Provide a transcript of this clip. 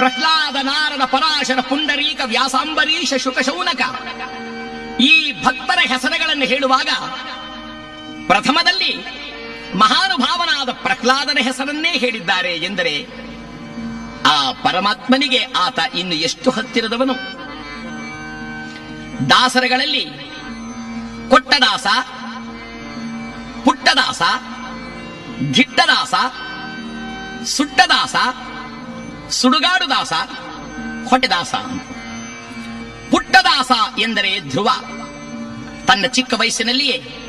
ಪ್ರಹ್ಲಾದ ನಾರದ ಪರಾಶರ ಪುಂಡರೀಕ ವ್ಯಾಸಾಂಬರೀಶ ಶುಕ ಶೌನಕ ಈ ಭಕ್ತರ ಹೆಸರುಗಳನ್ನು ಹೇಳುವಾಗ ಪ್ರಥಮದಲ್ಲಿ ಮಹಾನುಭಾವನಾದ ಪ್ರಹ್ಲಾದನ ಹೆಸರನ್ನೇ ಹೇಳಿದ್ದಾರೆ ಎಂದರೆ ಆ ಪರಮಾತ್ಮನಿಗೆ ಆತ ಇನ್ನು ಎಷ್ಟು ಹತ್ತಿರದವನು ದಾಸರಗಳಲ್ಲಿ ಕೊಟ್ಟದಾಸ ಪುಟ್ಟದಾಸ ಗಿಟ್ಟದಾಸ ಸುಟ್ಟದಾಸ ಸುಡುಗಾಡುದಾಸ ಹೊಟ್ಟೆದಾಸ ಪುಟ್ಟದಾಸ ಎಂದರೆ ಧ್ರುವ ತನ್ನ ಚಿಕ್ಕ ವಯಸ್ಸಿನಲ್ಲಿಯೇ